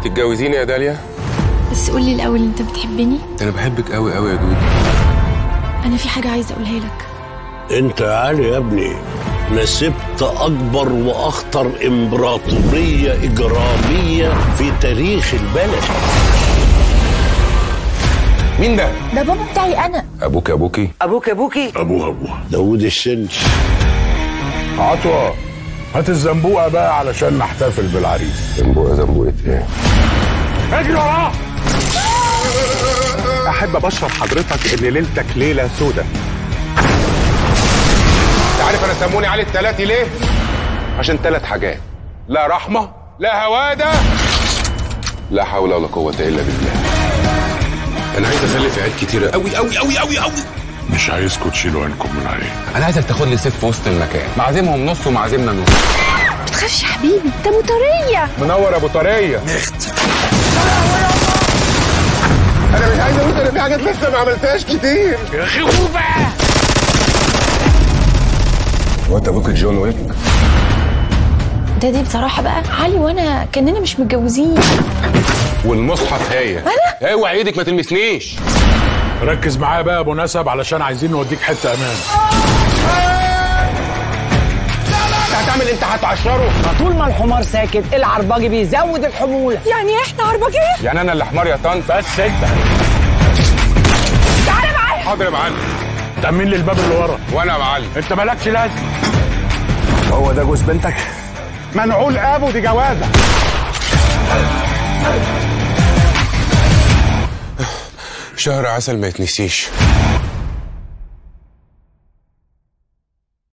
تتجوزيني يا داليا بس قولي الاول انت بتحبني انا بحبك قوي قوي يا دودي انا في حاجه عايزه اقولها لك انت يا علي يا ابني نسبت اكبر واخطر امبراطوريه اجراميه في تاريخ البلد مين ده ده بابا بتاعي انا ابوك ابوكي ابوك ابوكي ابوها ابوها داوود السنش عطوة هات الزنبوقة بقى علشان نحتفل بالعريس زنبوقه زنبوقه ايه اجري وراه احب ابشر حضرتك ان ليلتك ليله سودة انت عارف انا سموني علي التلاتي ليه عشان ثلاث حاجات لا رحمه لا هواده لا حول ولا قوه الا بالله انا عايز اخلف عيال كتيره قوي قوي قوي قوي قوي مش عايزكم تشيلوا عينكم من عليه انا عايزك تاخد لي ست في وسط المكان معزمهم نص ومعزمنا نص ما تخافش يا حبيبي ده ابو طريه منور ابو طريه انا مش عايز اقول انا في حاجات لسه ما عملتهاش كتير يا خوفه هو انت ابوك جون ويك ده دي بصراحه بقى علي وانا كاننا مش متجوزين والمصحف هي انا اوعى ايدك ما تلمسنيش ركز معايا بقى يا ابو نسب علشان عايزين نوديك حتة امان انت هتعمل انت هتعشره طول ما الحمار ساكت العرباجي بيزود الحموله يعني احنا عربجيه يعني انا اللي حمار يا طنط بس انت تعالى معايا حاضر يا معلم تأمين لي الباب اللي ورا وانا يا معلم انت مالكش لازمة هو ده جوز بنتك منعول ابو دي جوازه شهر عسل ما يتنسيش